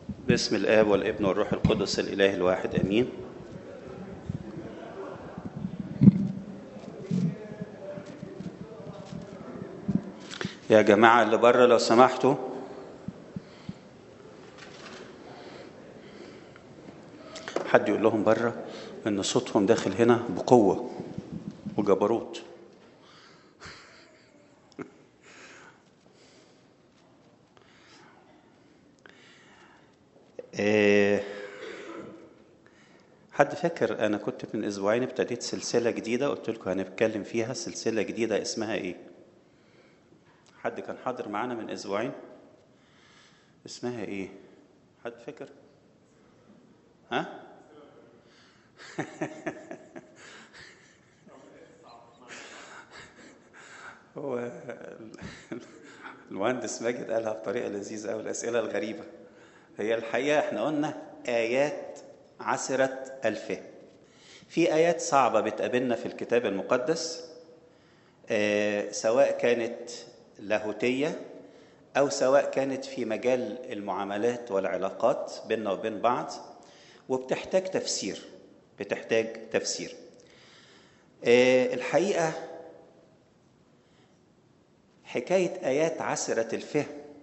باسم الآب والابن والروح القدس الإله الواحد آمين يا جماعة اللي بره لو سمحتوا حد يقول لهم بره إن صوتهم داخل هنا بقوة وجبروت إيه حد فاكر انا كنت من اسبوعين ابتديت سلسله جديده قلت لكم هنتكلم فيها سلسله جديده اسمها ايه حد كان حاضر معانا من اسبوعين اسمها ايه حد فاكر ها هو المهندس ماجد قالها بطريقه لذيذه قوي الاسئله الغريبه هي الحقيقه احنا قلنا ايات عسره الفهم في ايات صعبه بتقابلنا في الكتاب المقدس آه سواء كانت لاهوتيه او سواء كانت في مجال المعاملات والعلاقات بيننا وبين بعض وبتحتاج تفسير بتحتاج تفسير آه الحقيقه حكايه ايات عسره الفهم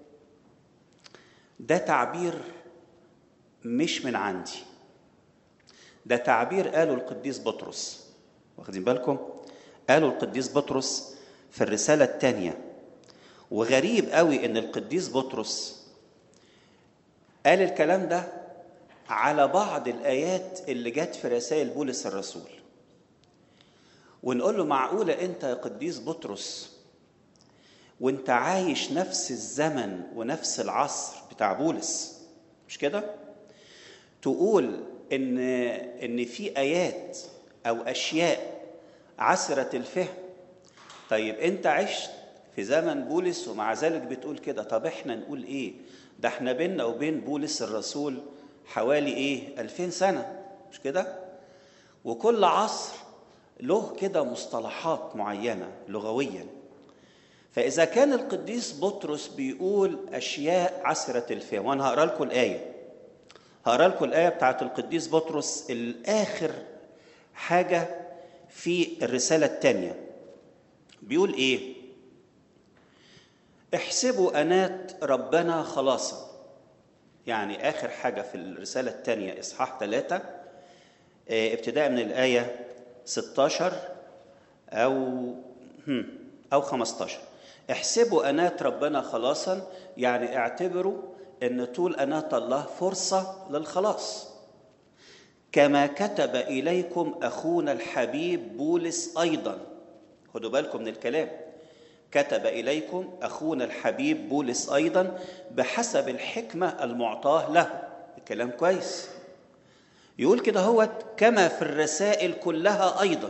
ده تعبير مش من عندي ده تعبير قاله القديس بطرس واخدين بالكم قاله القديس بطرس في الرسالة الثانية وغريب قوي ان القديس بطرس قال الكلام ده على بعض الآيات اللي جت في رسائل بولس الرسول ونقول له معقولة أنت يا قديس بطرس وانت عايش نفس الزمن ونفس العصر بتاع بولس مش كده تقول ان ان في ايات او اشياء عسره الفهم طيب انت عشت في زمن بولس ومع ذلك بتقول كده طب احنا نقول ايه ده احنا بيننا وبين بولس الرسول حوالي ايه ألفين سنة مش كده وكل عصر له كده مصطلحات معينة لغويا فإذا كان القديس بطرس بيقول أشياء عسرة الفهم وأنا هقرأ لكم الآية هقرأ لكم الآية بتاعت القديس بطرس الآخر حاجة في الرسالة الثانية بيقول إيه؟ احسبوا أنات ربنا خلاصا يعني آخر حاجة في الرسالة الثانية إصحاح ثلاثة ابتداء من الآية 16 أو أو 15 احسبوا أنات ربنا خلاصا يعني اعتبروا أن طول أنات الله فرصة للخلاص كما كتب إليكم أخونا الحبيب بولس أيضا خدوا بالكم من الكلام كتب إليكم أخونا الحبيب بولس أيضا بحسب الحكمة المعطاة له الكلام كويس يقول كده هو كما في الرسائل كلها أيضا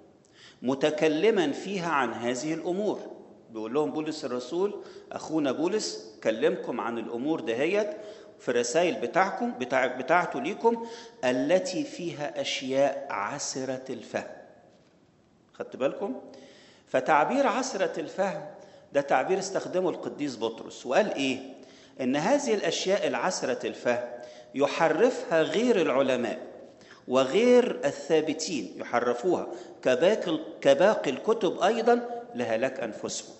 متكلما فيها عن هذه الأمور بيقول لهم بولس الرسول اخونا بولس كلمكم عن الامور دهيت في الرسائل بتاعكم بتاع بتاعته ليكم التي فيها اشياء عسره الفهم خدت بالكم فتعبير عسره الفهم ده تعبير استخدمه القديس بطرس وقال ايه ان هذه الاشياء العسره الفهم يحرفها غير العلماء وغير الثابتين يحرفوها كباقي كباقي الكتب ايضا لهلاك انفسهم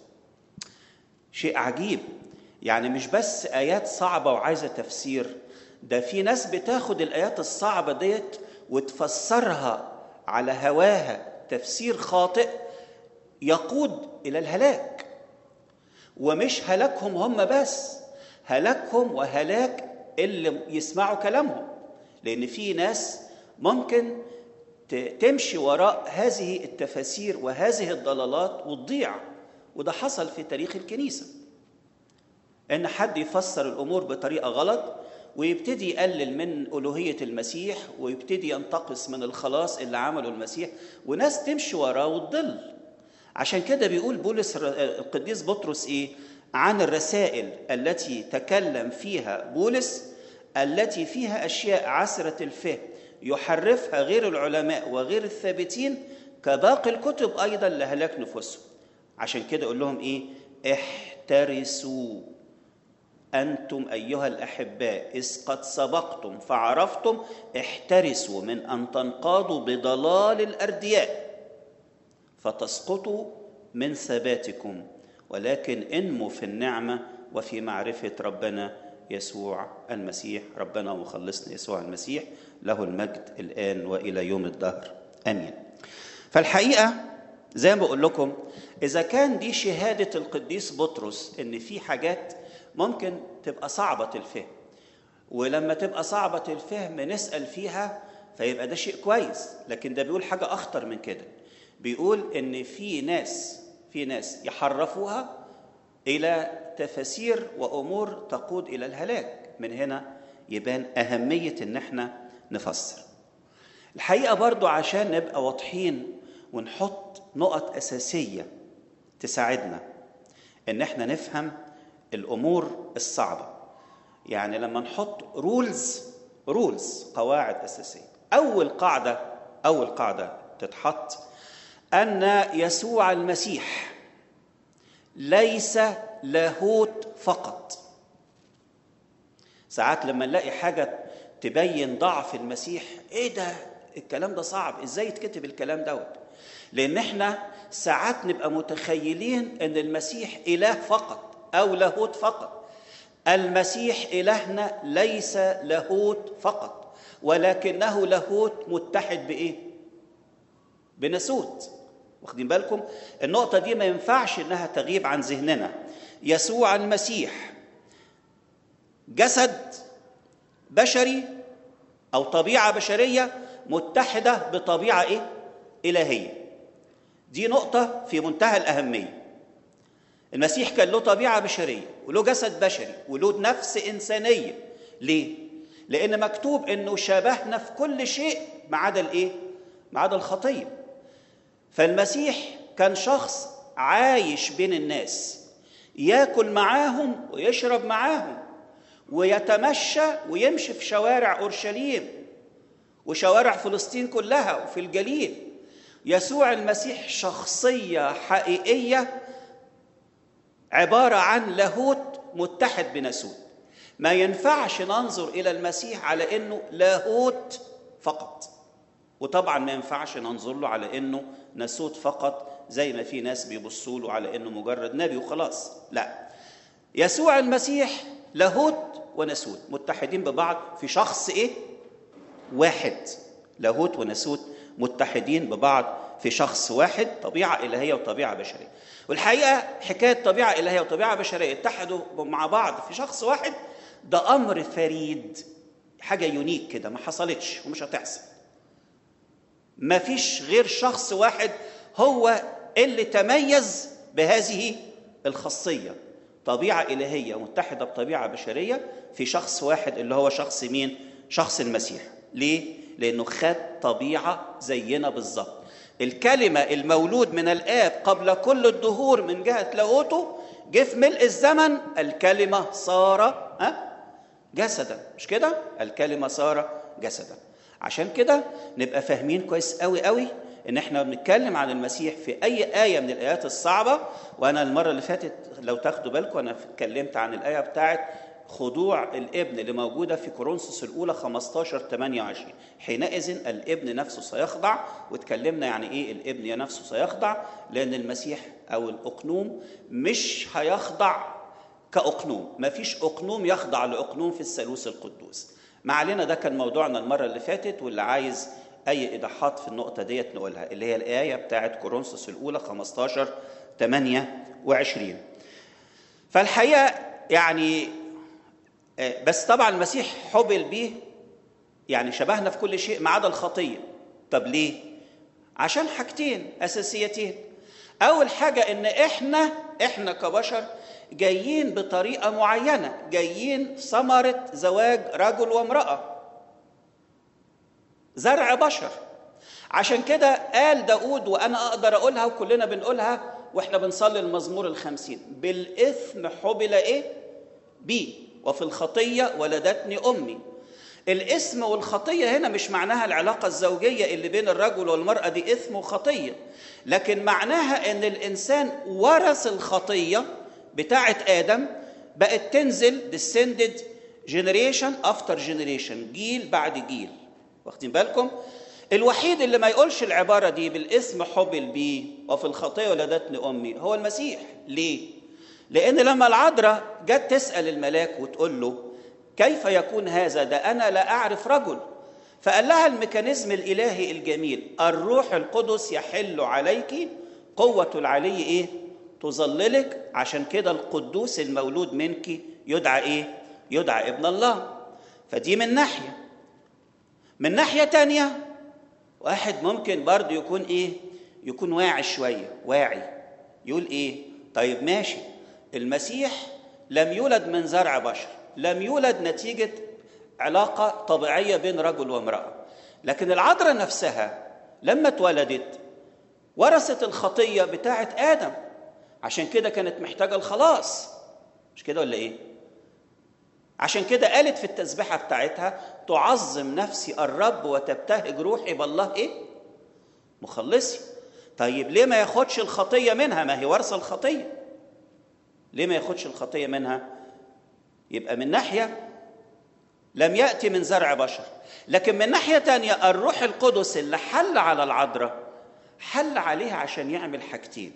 شيء عجيب يعني مش بس ايات صعبه وعايزه تفسير ده في ناس بتاخد الايات الصعبه ديت وتفسرها على هواها تفسير خاطئ يقود الى الهلاك ومش هلاكهم هم بس هلاكهم وهلاك اللي يسمعوا كلامهم لان في ناس ممكن تمشي وراء هذه التفاسير وهذه الضلالات وتضيع وده حصل في تاريخ الكنيسة إن حد يفسر الأمور بطريقة غلط ويبتدي يقلل من ألوهية المسيح ويبتدي ينتقص من الخلاص اللي عمله المسيح وناس تمشي وراه وتضل عشان كده بيقول بولس القديس بطرس إيه عن الرسائل التي تكلم فيها بولس التي فيها أشياء عسرة الفهم يحرفها غير العلماء وغير الثابتين كباقي الكتب ايضا لهلاك نفوسهم عشان كده اقول لهم ايه احترسوا انتم ايها الاحباء اذ قد سبقتم فعرفتم احترسوا من ان تنقادوا بضلال الاردياء فتسقطوا من ثباتكم ولكن انموا في النعمه وفي معرفه ربنا يسوع المسيح ربنا ومخلصنا يسوع المسيح له المجد الان والى يوم الدهر امين فالحقيقه زي ما بقول لكم اذا كان دي شهاده القديس بطرس ان في حاجات ممكن تبقى صعبه الفهم ولما تبقى صعبه الفهم نسال فيها فيبقى ده شيء كويس لكن ده بيقول حاجه اخطر من كده بيقول ان في ناس في ناس يحرفوها الى تفاسير وامور تقود الى الهلاك من هنا يبان اهميه ان احنا نفسر الحقيقه برضو عشان نبقى واضحين ونحط نقط اساسيه تساعدنا ان احنا نفهم الامور الصعبه يعني لما نحط رولز رولز قواعد اساسيه اول قاعده اول قاعده تتحط ان يسوع المسيح ليس لاهوت فقط ساعات لما نلاقي حاجه تبين ضعف المسيح ايه ده الكلام ده صعب ازاي يتكتب الكلام دوت لان احنا ساعات نبقى متخيلين ان المسيح اله فقط او لاهوت فقط المسيح الهنا ليس لاهوت فقط ولكنه لاهوت متحد بايه بناسوت واخدين بالكم النقطة دي ما ينفعش إنها تغيب عن ذهننا يسوع المسيح جسد بشري أو طبيعة بشرية متحدة بطبيعة إيه؟ إلهية دي نقطة في منتهى الأهمية المسيح كان له طبيعة بشرية وله جسد بشري وله نفس إنسانية ليه؟ لأن مكتوب إنه شبهنا في كل شيء ما عدا الإيه؟ ما عدا الخطية فالمسيح كان شخص عايش بين الناس ياكل معاهم ويشرب معاهم ويتمشى ويمشي في شوارع اورشليم وشوارع فلسطين كلها وفي الجليل يسوع المسيح شخصيه حقيقيه عباره عن لاهوت متحد بناسوت ما ينفعش ننظر الى المسيح على انه لاهوت فقط وطبعا ما ينفعش ننظر له على انه ناسوت فقط زي ما في ناس بيبصوا له على انه مجرد نبي وخلاص لا يسوع المسيح لاهوت وناسوت متحدين ببعض في شخص ايه واحد لاهوت وناسوت متحدين ببعض في شخص واحد طبيعة إلهية وطبيعة بشرية والحقيقة حكاية طبيعة إلهية وطبيعة بشرية اتحدوا مع بعض في شخص واحد ده أمر فريد حاجة يونيك كده ما حصلتش ومش هتحصل ما فيش غير شخص واحد هو اللي تميز بهذه الخاصية طبيعة إلهية متحدة بطبيعة بشرية في شخص واحد اللي هو شخص مين؟ شخص المسيح ليه؟ لأنه خد طبيعة زينا بالظبط الكلمة المولود من الآب قبل كل الدهور من جهة لاهوته جه في ملء الزمن الكلمة صار ها جسدا مش كده؟ الكلمة صار جسدا عشان كده نبقى فاهمين كويس قوي قوي ان احنا بنتكلم عن المسيح في اي ايه من الايات الصعبه وانا المره اللي فاتت لو تاخدوا بالكم انا اتكلمت عن الايه بتاعت خضوع الابن اللي موجوده في كورنثوس الاولى 15 28 حينئذ الابن نفسه سيخضع واتكلمنا يعني ايه الابن نفسه سيخضع لان المسيح او الاقنوم مش هيخضع كاقنوم مفيش اقنوم يخضع لاقنوم في الثالوث القدوس ما علينا ده كان موضوعنا المرة اللي فاتت واللي عايز أي إيضاحات في النقطة ديت نقولها اللي هي الآية بتاعت كورنثوس الأولى 15 28 فالحقيقة يعني بس طبعا المسيح حبل بيه يعني شبهنا في كل شيء ما عدا الخطية طب ليه؟ عشان حاجتين أساسيتين أول حاجة إن إحنا إحنا كبشر جايين بطريقة معينة جايين ثمرة زواج رجل وامرأة زرع بشر عشان كده قال داود وأنا أقدر أقولها وكلنا بنقولها وإحنا بنصلي المزمور الخمسين بالإثم حبل إيه؟ بي وفي الخطية ولدتني أمي الاسم والخطية هنا مش معناها العلاقة الزوجية اللي بين الرجل والمرأة دي إثم وخطية لكن معناها أن الإنسان ورث الخطية بتاعة آدم بقت تنزل descended generation after generation جيل بعد جيل واخدين بالكم الوحيد اللي ما يقولش العبارة دي بالاسم حبل بي وفي الخطية ولدتني أمي هو المسيح ليه؟ لأن لما العذراء جت تسأل الملاك وتقول له كيف يكون هذا ده أنا لا أعرف رجل فقال لها الميكانيزم الإلهي الجميل الروح القدس يحل عليك قوة العلي إيه؟ تظللك عشان كده القدوس المولود منك يدعى إيه؟ يدعى ابن الله فدي من ناحية من ناحية تانية واحد ممكن برضه يكون إيه؟ يكون واعي شوية واعي يقول إيه؟ طيب ماشي المسيح لم يولد من زرع بشر لم يولد نتيجة علاقة طبيعية بين رجل وامرأة لكن العذراء نفسها لما اتولدت ورثت الخطية بتاعة آدم عشان كده كانت محتاجة الخلاص مش كده ولا إيه؟ عشان كده قالت في التسبيحة بتاعتها تعظم نفسي الرب وتبتهج روحي بالله إيه؟ مخلصي طيب ليه ما ياخدش الخطية منها ما هي ورثة الخطية ليه ما ياخدش الخطية منها يبقى من ناحية لم يأتي من زرع بشر لكن من ناحية تانية الروح القدس اللي حل على العذراء حل عليها عشان يعمل حاجتين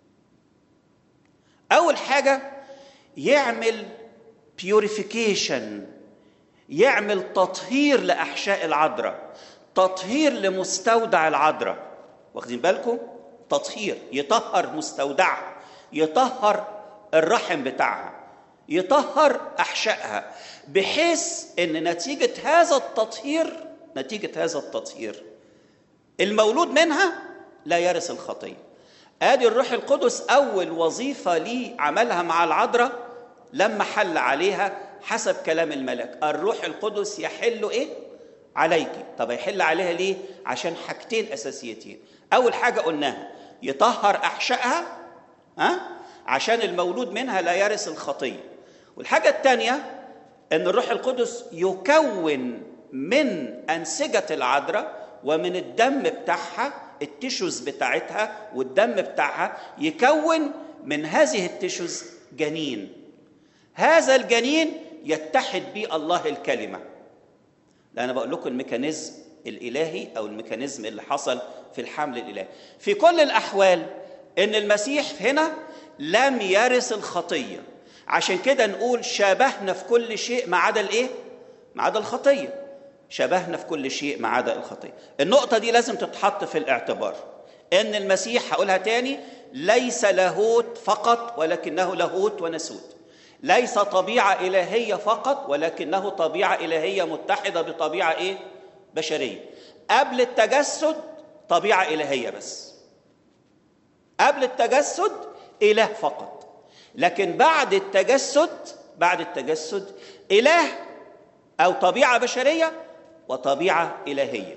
أول حاجة يعمل بيوريفيكيشن يعمل تطهير لأحشاء العذراء تطهير لمستودع العذراء واخدين بالكم تطهير يطهر مستودعها يطهر الرحم بتاعها يطهر احشائها بحيث ان نتيجه هذا التطهير نتيجه هذا التطهير المولود منها لا يرث الخطيه ادي الروح القدس اول وظيفه ليه عملها مع العذراء لما حل عليها حسب كلام الملك الروح القدس يحل ايه عليك طب يحل عليها ليه عشان حاجتين اساسيتين اول حاجه قلناها يطهر احشائها ها عشان المولود منها لا يرث الخطيه والحاجة الثانية أن الروح القدس يكون من أنسجة العذراء ومن الدم بتاعها التشوز بتاعتها والدم بتاعها يكون من هذه التشوز جنين هذا الجنين يتحد به الله الكلمة لا أنا بقول لكم الميكانيزم الإلهي أو الميكانيزم اللي حصل في الحمل الإلهي في كل الأحوال أن المسيح هنا لم يرث الخطيه عشان كده نقول شبهنا في كل شيء ما عدا الايه؟ ما عدا الخطيه. شبهنا في كل شيء ما عدا الخطيه. النقطه دي لازم تتحط في الاعتبار. ان المسيح هقولها تاني ليس لاهوت فقط ولكنه لاهوت ونسوت. ليس طبيعه الهيه فقط ولكنه طبيعه الهيه متحده بطبيعه ايه؟ بشريه. قبل التجسد طبيعه الهيه بس. قبل التجسد اله فقط. لكن بعد التجسد بعد التجسد اله او طبيعه بشريه وطبيعه الهيه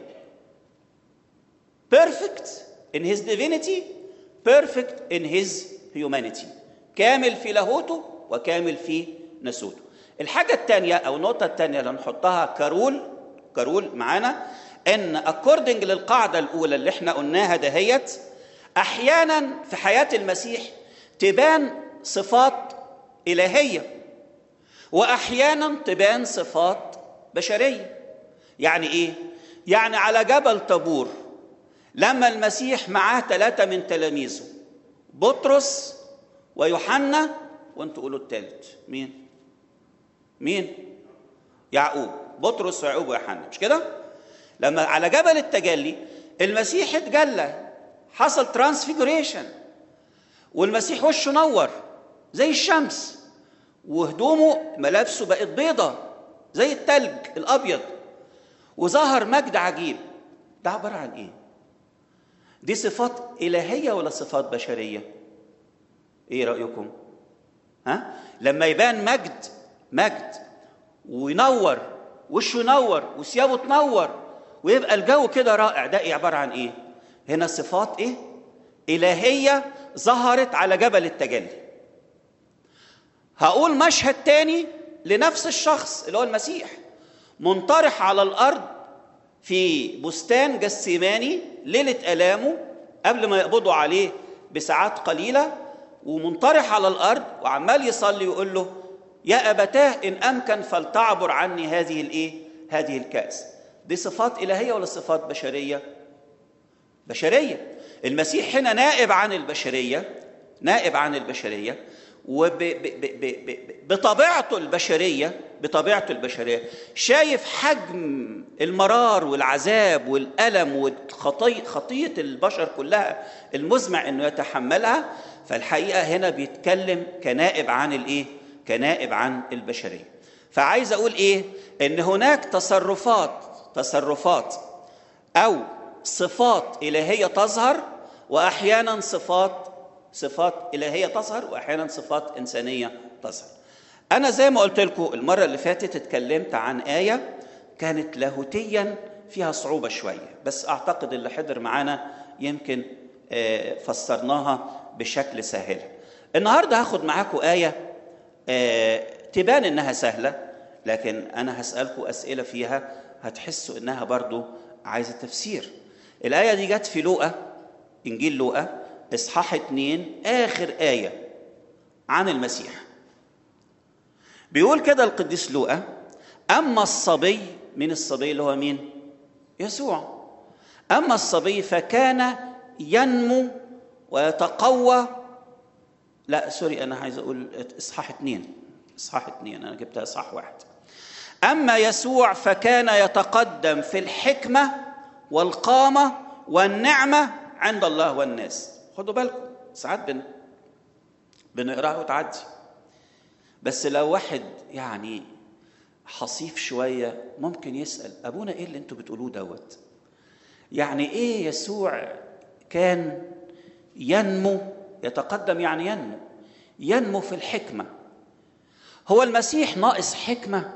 perfect in his divinity perfect in his humanity كامل في لاهوته وكامل في نسوته الحاجة الثانية أو النقطة الثانية اللي نحطها كرول كرول معانا إن according للقاعدة الأولى اللي احنا قلناها دهيت أحيانا في حياة المسيح تبان صفات إلهية وأحيانا تبان صفات بشرية يعني إيه؟ يعني على جبل طابور لما المسيح معاه ثلاثة من تلاميذه بطرس ويوحنا وانتوا قولوا الثالث مين؟ مين؟ يعقوب بطرس ويعقوب ويوحنا مش كده؟ لما على جبل التجلي المسيح اتجلى حصل ترانسفيجوريشن والمسيح وشه نور زي الشمس وهدومه ملابسه بقت بيضة زي التلج الأبيض وظهر مجد عجيب ده عبارة عن إيه؟ دي صفات إلهية ولا صفات بشرية؟ إيه رأيكم؟ ها؟ لما يبان مجد مجد وينور وشه ينور وثيابه تنور ويبقى الجو كده رائع ده إيه عبارة عن إيه؟ هنا صفات إيه؟ إلهية ظهرت على جبل التجلي هقول مشهد تاني لنفس الشخص اللي هو المسيح منطرح على الارض في بستان جسيماني ليله الامه قبل ما يقبضوا عليه بساعات قليله ومنطرح على الارض وعمال يصلي ويقول له يا ابتاه ان امكن فلتعبر عني هذه الايه هذه الكاس دي صفات الهيه ولا صفات بشريه بشريه المسيح هنا نائب عن البشريه نائب عن البشريه وبطبيعته البشريه بطبيعته البشريه شايف حجم المرار والعذاب والالم وخطيه البشر كلها المزمع انه يتحملها فالحقيقه هنا بيتكلم كنائب عن الايه كنائب عن البشريه فعايز اقول ايه ان هناك تصرفات تصرفات او صفات الهيه تظهر واحيانا صفات صفات الهيه تظهر واحيانا صفات انسانيه تظهر انا زي ما قلت لكم المره اللي فاتت اتكلمت عن ايه كانت لاهوتيا فيها صعوبه شويه بس اعتقد اللي حضر معانا يمكن فسرناها بشكل سهل النهارده هاخد معاكم ايه تبان انها سهله لكن انا هسالكم اسئله فيها هتحسوا انها برضو عايزه تفسير الايه دي جت في لوقا انجيل لوقا اصحاح اتنين اخر ايه عن المسيح بيقول كده القديس لوقا اما الصبي من الصبي اللي هو مين يسوع اما الصبي فكان ينمو ويتقوى لا سوري انا عايز اقول اصحاح اتنين اصحاح اتنين انا جبتها اصحاح واحد اما يسوع فكان يتقدم في الحكمه والقامه والنعمه عند الله والناس خدوا بالكم ساعات بن بنقراها وتعدي بس لو واحد يعني حصيف شويه ممكن يسال ابونا ايه اللي انتوا بتقولوه دوت يعني ايه يسوع كان ينمو يتقدم يعني ينمو ينمو في الحكمه هو المسيح ناقص حكمه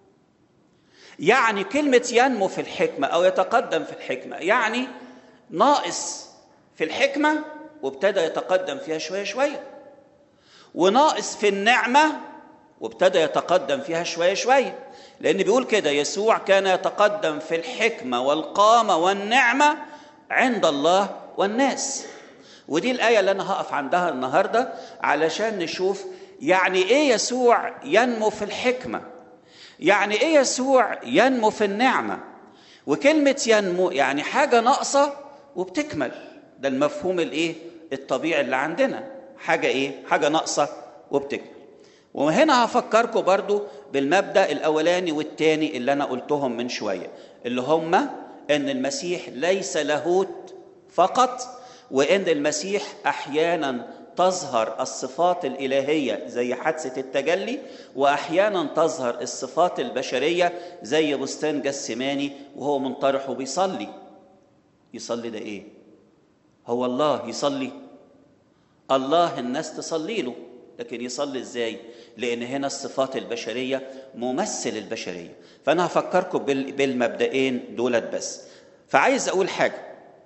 يعني كلمه ينمو في الحكمه او يتقدم في الحكمه يعني ناقص في الحكمه وابتدى يتقدم فيها شويه شويه وناقص في النعمه وابتدى يتقدم فيها شويه شويه لان بيقول كده يسوع كان يتقدم في الحكمه والقامه والنعمه عند الله والناس ودي الايه اللي انا هقف عندها النهارده علشان نشوف يعني ايه يسوع ينمو في الحكمه يعني ايه يسوع ينمو في النعمه وكلمه ينمو يعني حاجه ناقصه وبتكمل ده المفهوم الايه الطبيعي اللي عندنا حاجه ايه حاجه ناقصه وبتكمل وهنا هفكركم برضو بالمبدا الاولاني والثاني اللي انا قلتهم من شويه اللي هم ان المسيح ليس لاهوت فقط وان المسيح احيانا تظهر الصفات الالهيه زي حادثه التجلي واحيانا تظهر الصفات البشريه زي بستان جسماني وهو منطرح وبيصلي يصلي ده ايه هو الله يصلي الله الناس تصلي له لكن يصلي ازاي لان هنا الصفات البشريه ممثل البشريه فانا هفكركم بالمبدئين دولت بس فعايز اقول حاجه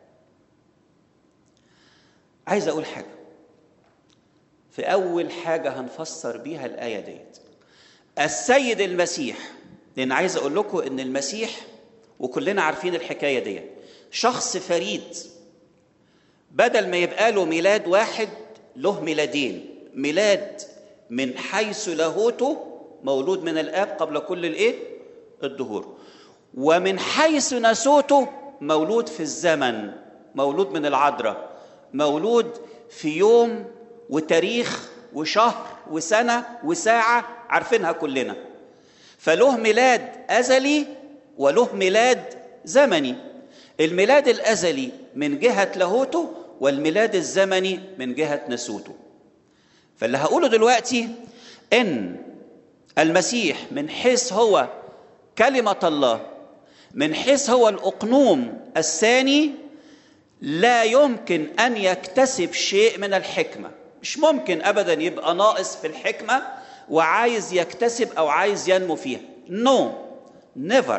عايز اقول حاجه في اول حاجه هنفسر بيها الايه ديت السيد المسيح لان عايز اقول لكم ان المسيح وكلنا عارفين الحكايه ديت شخص فريد بدل ما يبقى له ميلاد واحد له ميلادين ميلاد من حيث لاهوته مولود من الاب قبل كل الايه الدهور ومن حيث نسوته مولود في الزمن مولود من العذراء مولود في يوم وتاريخ وشهر وسنه وساعه عارفينها كلنا فله ميلاد ازلي وله ميلاد زمني الميلاد الازلي من جهه لاهوته والميلاد الزمني من جهه نسوته فاللي هقوله دلوقتي ان المسيح من حيث هو كلمه الله من حيث هو الاقنوم الثاني لا يمكن ان يكتسب شيء من الحكمه مش ممكن ابدا يبقى ناقص في الحكمه وعايز يكتسب او عايز ينمو فيها نو no. نيفر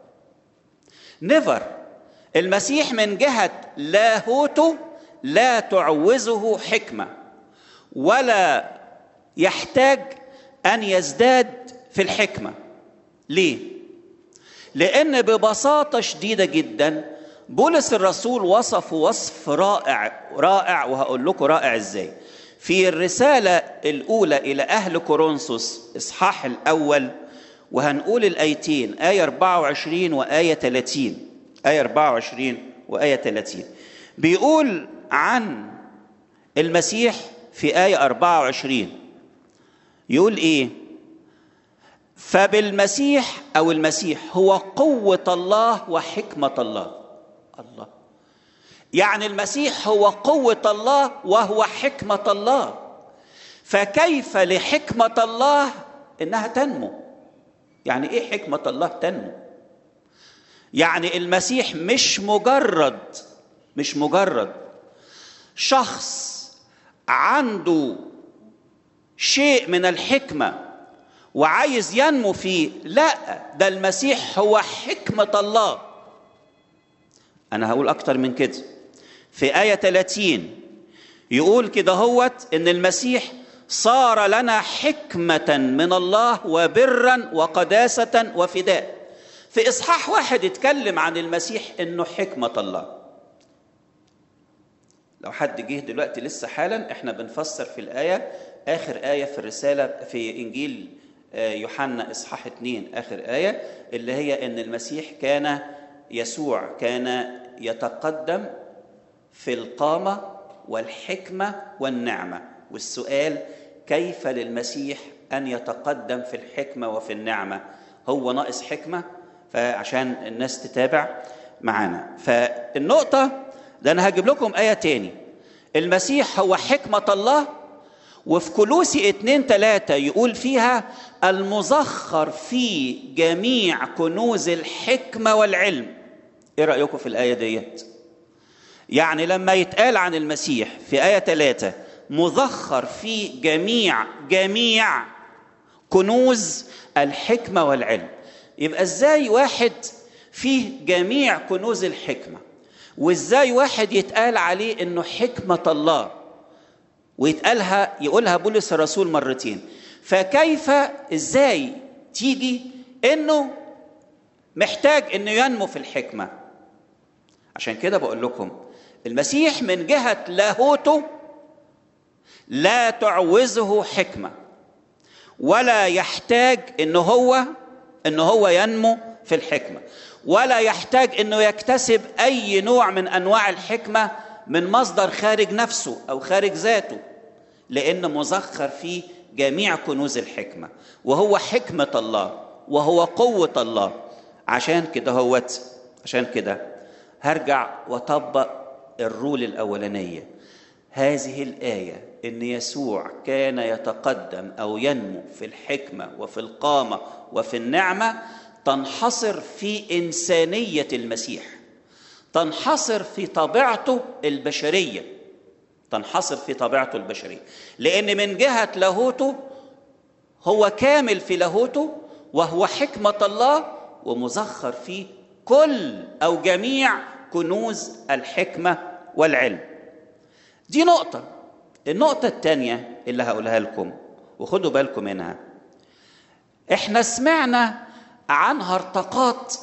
نيفر المسيح من جهه لاهوته لا تعوزه حكمه ولا يحتاج ان يزداد في الحكمه ليه لان ببساطه شديده جدا بولس الرسول وصف وصف رائع رائع وهقول لكم رائع ازاي في الرسالة الأولى إلى أهل كورنثوس إصحاح الأول وهنقول الآيتين آية 24 وآية 30 آية 24 وآية 30 بيقول عن المسيح في آية 24 يقول إيه؟ فبالمسيح أو المسيح هو قوة الله وحكمة الله الله يعني المسيح هو قوة الله وهو حكمة الله فكيف لحكمة الله إنها تنمو يعني إيه حكمة الله تنمو يعني المسيح مش مجرد مش مجرد شخص عنده شيء من الحكمه وعايز ينمو فيه لا ده المسيح هو حكمه الله انا هقول اكتر من كده في ايه 30 يقول كده هوت ان المسيح صار لنا حكمه من الله وبرا وقداسه وفداء في اصحاح واحد اتكلم عن المسيح انه حكمه الله لو حد جه دلوقتي لسه حالا احنا بنفسر في الآية آخر آية في الرسالة في إنجيل يوحنا إصحاح 2 آخر آية اللي هي إن المسيح كان يسوع كان يتقدم في القامة والحكمة والنعمة والسؤال كيف للمسيح أن يتقدم في الحكمة وفي النعمة هو ناقص حكمة فعشان الناس تتابع معانا فالنقطة ده انا هجيب لكم ايه تاني المسيح هو حكمه الله وفي كلوسي اتنين تلاتة يقول فيها المزخر في جميع كنوز الحكمة والعلم ايه رأيكم في الآية ديت يعني لما يتقال عن المسيح في آية تلاتة مزخر في جميع جميع كنوز الحكمة والعلم يبقى ازاي واحد فيه جميع كنوز الحكمه وازاي واحد يتقال عليه انه حكمه الله ويتقالها يقولها بولس الرسول مرتين فكيف ازاي تيجي انه محتاج انه ينمو في الحكمه عشان كده بقول لكم المسيح من جهه لاهوته لا تعوزه حكمه ولا يحتاج انه هو انه هو ينمو في الحكمه ولا يحتاج انه يكتسب اي نوع من انواع الحكمه من مصدر خارج نفسه او خارج ذاته لان مزخر فيه جميع كنوز الحكمه وهو حكمه الله وهو قوه الله عشان كده هوت عشان كده هرجع واطبق الرول الاولانيه هذه الايه ان يسوع كان يتقدم او ينمو في الحكمه وفي القامه وفي النعمه تنحصر في انسانيه المسيح تنحصر في طبيعته البشريه تنحصر في طبيعته البشريه لان من جهه لاهوته هو كامل في لاهوته وهو حكمه الله ومزخر فيه كل او جميع كنوز الحكمه والعلم دي نقطه النقطه الثانيه اللي هقولها لكم وخدوا بالكم منها احنا سمعنا عن هرطقات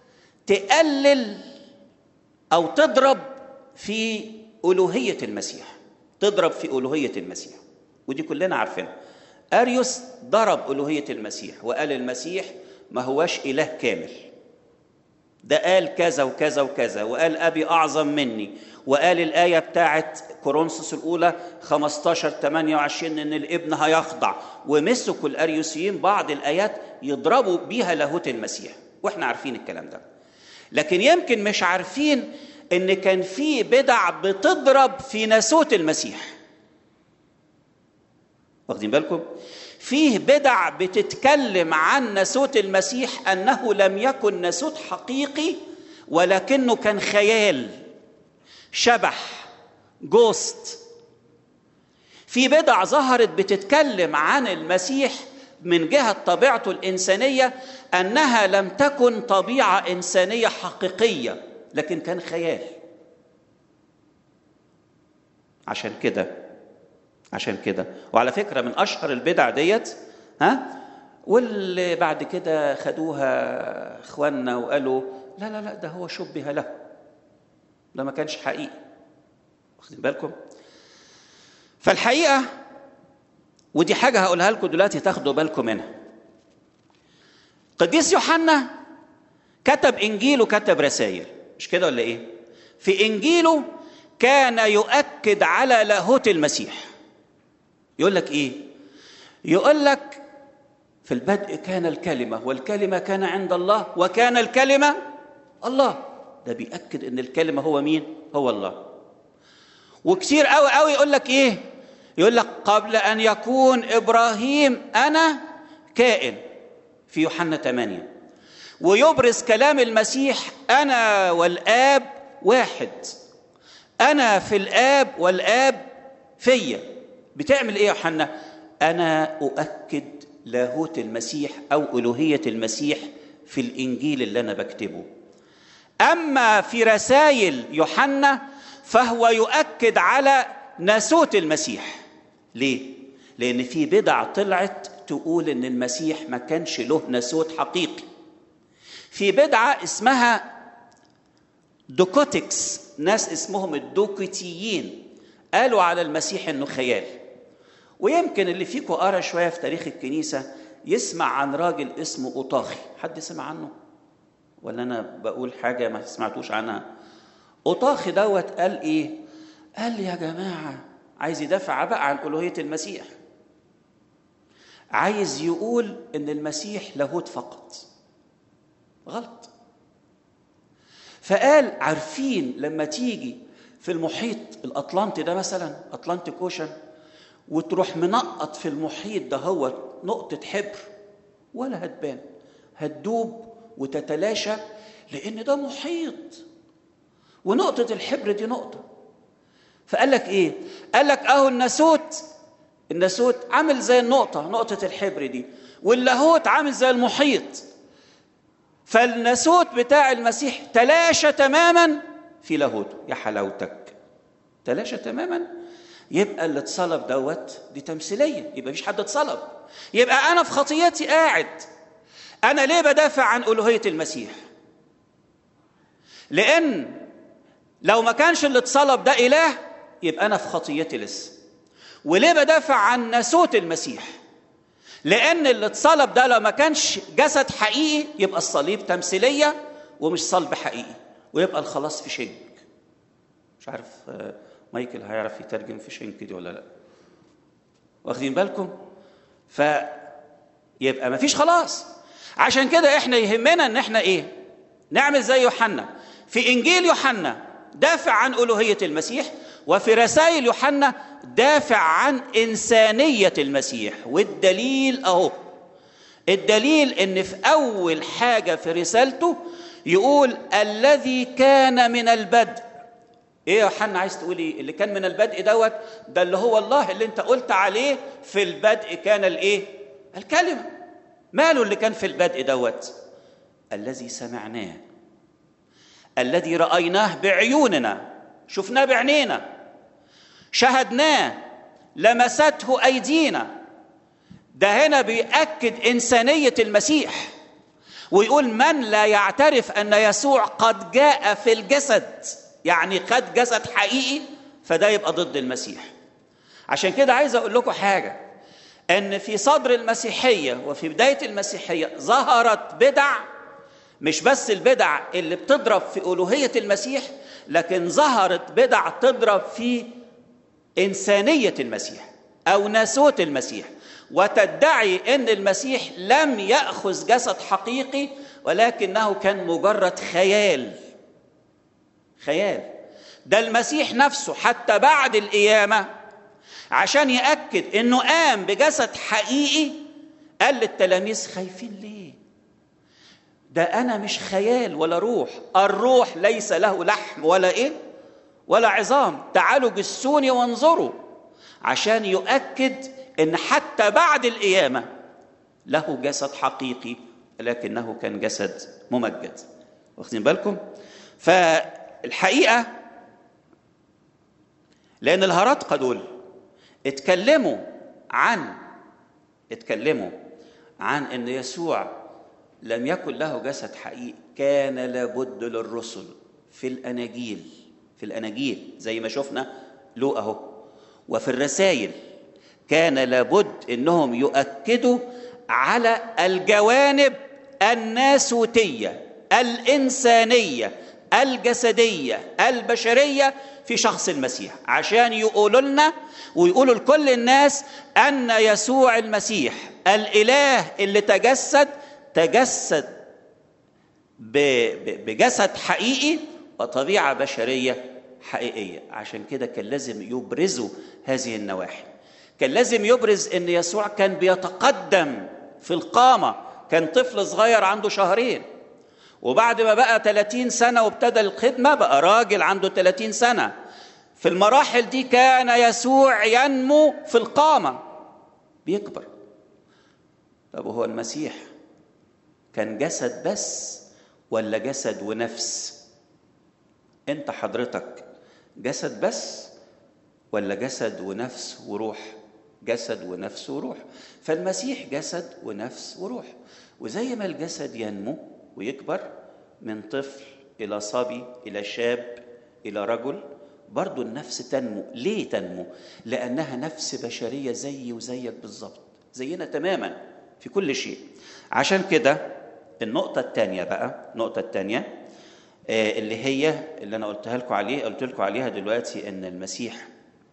تقلل او تضرب في الوهيه المسيح تضرب في الوهيه المسيح ودي كلنا عارفينها اريوس ضرب الوهيه المسيح وقال المسيح ما هوش اله كامل ده قال كذا وكذا وكذا وقال ابي اعظم مني وقال الايه بتاعت كورنثوس الاولى 15 28 ان الابن هيخضع ومسكوا الاريوسيين بعض الايات يضربوا بيها لاهوت المسيح واحنا عارفين الكلام ده لكن يمكن مش عارفين ان كان في بدع بتضرب في ناسوت المسيح واخدين بالكم فيه بدع بتتكلم عن ناسوت المسيح انه لم يكن ناسوت حقيقي ولكنه كان خيال شبح جوست في بدع ظهرت بتتكلم عن المسيح من جهه طبيعته الانسانيه انها لم تكن طبيعه انسانيه حقيقيه لكن كان خيال عشان كده عشان كده وعلى فكره من اشهر البدع ديت ها واللي بعد كده خدوها اخواننا وقالوا لا لا لا ده هو شبه له ده ما كانش حقيقي واخدين بالكم فالحقيقه ودي حاجه هقولها لكم دلوقتي تاخدوا بالكم منها قديس يوحنا كتب انجيل وكتب رسائل مش كده ولا ايه في انجيله كان يؤكد على لاهوت المسيح يقول لك ايه يقول لك في البدء كان الكلمه والكلمه كان عند الله وكان الكلمه الله ده بيأكد ان الكلمه هو مين هو الله وكتير قوي قوي يقول لك ايه يقول لك قبل ان يكون ابراهيم انا كائن في يوحنا 8 ويبرز كلام المسيح انا والاب واحد انا في الاب والاب فيا بتعمل ايه يا يوحنا انا اؤكد لاهوت المسيح او الوهيه المسيح في الانجيل اللي انا بكتبه اما في رسائل يوحنا فهو يؤكد على ناسوت المسيح ليه لان في بدع طلعت تقول ان المسيح ما كانش له ناسوت حقيقي في بدعه اسمها دوكوتكس ناس اسمهم الدوكوتيين قالوا على المسيح انه خيال ويمكن اللي فيكم قرا شويه في تاريخ الكنيسه يسمع عن راجل اسمه اوطاخي حد سمع عنه ولا انا بقول حاجه ما سمعتوش عنها اوطاخي دوت قال ايه قال يا جماعه عايز يدافع بقى عن الوهيه المسيح عايز يقول ان المسيح لاهوت فقط غلط فقال عارفين لما تيجي في المحيط الاطلنطي ده مثلا اطلنطيك اوشن وتروح منقط في المحيط ده هو نقطة حبر ولا هتبان هتدوب وتتلاشى لأن ده محيط ونقطة الحبر دي نقطة فقال لك إيه؟ قال لك أهو الناسوت الناسوت عامل زي النقطة نقطة الحبر دي واللاهوت عامل زي المحيط فالناسوت بتاع المسيح تلاشى تماما في لاهوته يا حلاوتك تلاشى تماما يبقى اللي اتصلب دوت دي تمثيليه يبقى مفيش حد اتصلب يبقى انا في خطيتي قاعد انا ليه بدافع عن الوهيه المسيح لان لو ما كانش اللي اتصلب ده اله يبقى انا في خطيتي لسه وليه بدافع عن ناسوت المسيح لان اللي اتصلب ده لو ما كانش جسد حقيقي يبقى الصليب تمثيليه ومش صلب حقيقي ويبقى الخلاص في شنك مش عارف مايكل هيعرف يترجم في شنك دي ولا لا واخدين بالكم فيبقى مفيش خلاص عشان كده احنا يهمنا ان احنا ايه نعمل زي يوحنا في انجيل يوحنا دافع عن الوهيه المسيح وفي رسائل يوحنا دافع عن انسانيه المسيح والدليل اهو الدليل ان في اول حاجه في رسالته يقول الذي كان من البدء ايه يا يوحنا عايز تقول ايه اللي كان من البدء دوت ده اللي هو الله اللي انت قلت عليه في البدء كان الايه الكلمه ماله اللي كان في البدء دوت الذي سمعناه الذي رايناه بعيوننا شفناه بعينينا شهدناه لمسته ايدينا ده هنا بيأكد انسانيه المسيح ويقول من لا يعترف ان يسوع قد جاء في الجسد يعني خد جسد حقيقي فده يبقى ضد المسيح عشان كده عايز اقول لكم حاجه ان في صدر المسيحيه وفي بدايه المسيحيه ظهرت بدع مش بس البدع اللي بتضرب في الوهيه المسيح لكن ظهرت بدع تضرب في انسانيه المسيح او ناسوت المسيح وتدعي ان المسيح لم ياخذ جسد حقيقي ولكنه كان مجرد خيال خيال ده المسيح نفسه حتى بعد القيامة عشان يأكد إنه قام بجسد حقيقي قال للتلاميذ خايفين ليه؟ ده أنا مش خيال ولا روح الروح ليس له لحم ولا إيه؟ ولا عظام تعالوا جسوني وانظروا عشان يؤكد إن حتى بعد القيامة له جسد حقيقي لكنه كان جسد ممجد واخدين بالكم؟ ف الحقيقه لان الهرطقه دول اتكلموا عن اتكلموا عن ان يسوع لم يكن له جسد حقيقي كان لابد للرسل في الاناجيل في الاناجيل زي ما شفنا لوقا اهو وفي الرسائل كان لابد انهم يؤكدوا على الجوانب الناسوتيه الانسانيه الجسديه البشريه في شخص المسيح عشان يقولوا لنا ويقولوا لكل الناس ان يسوع المسيح الاله اللي تجسد تجسد بجسد حقيقي وطبيعه بشريه حقيقيه عشان كده كان لازم يبرزوا هذه النواحي كان لازم يبرز ان يسوع كان بيتقدم في القامه كان طفل صغير عنده شهرين وبعد ما بقى 30 سنه وابتدى الخدمه بقى راجل عنده 30 سنه في المراحل دي كان يسوع ينمو في القامه بيكبر طب وهو المسيح كان جسد بس ولا جسد ونفس انت حضرتك جسد بس ولا جسد ونفس وروح جسد ونفس وروح فالمسيح جسد ونفس وروح وزي ما الجسد ينمو ويكبر من طفل الى صبي الى شاب الى رجل برضو النفس تنمو ليه تنمو لانها نفس بشريه زي وزيك بالظبط زينا تماما في كل شيء عشان كده النقطه الثانيه بقى النقطه الثانيه اللي هي اللي انا قلتها لكم عليه قلت لكم عليها دلوقتي ان المسيح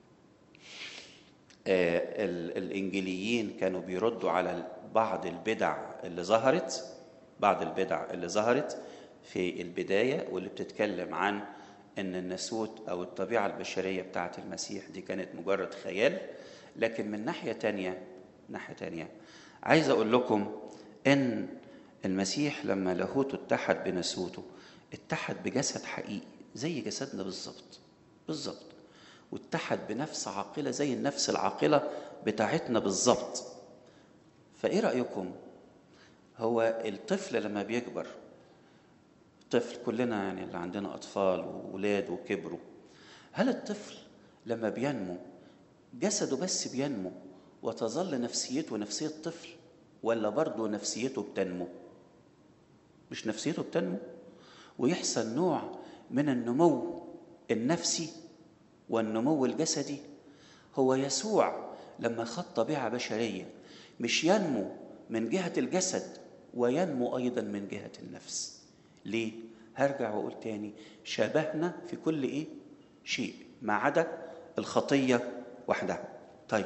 الانجيليين كانوا بيردوا على بعض البدع اللي ظهرت بعض البدع اللي ظهرت في البدايه واللي بتتكلم عن ان الناسوت او الطبيعه البشريه بتاعه المسيح دي كانت مجرد خيال لكن من ناحيه تانية ناحيه تانية عايز اقول لكم ان المسيح لما لاهوته اتحد بناسوته اتحد بجسد حقيقي زي جسدنا بالظبط بالظبط واتحد بنفس عاقله زي النفس العاقله بتاعتنا بالظبط فايه رايكم هو الطفل لما بيكبر طفل كلنا يعني اللي عندنا اطفال واولاد وكبروا هل الطفل لما بينمو جسده بس بينمو وتظل نفسيته نفسيه الطفل ولا برضه نفسيته بتنمو مش نفسيته بتنمو ويحصل نوع من النمو النفسي والنمو الجسدي هو يسوع لما خد طبيعه بشريه مش ينمو من جهه الجسد وينمو ايضا من جهه النفس ليه هرجع واقول تاني شبهنا في كل ايه شيء ما عدا الخطيه وحدها طيب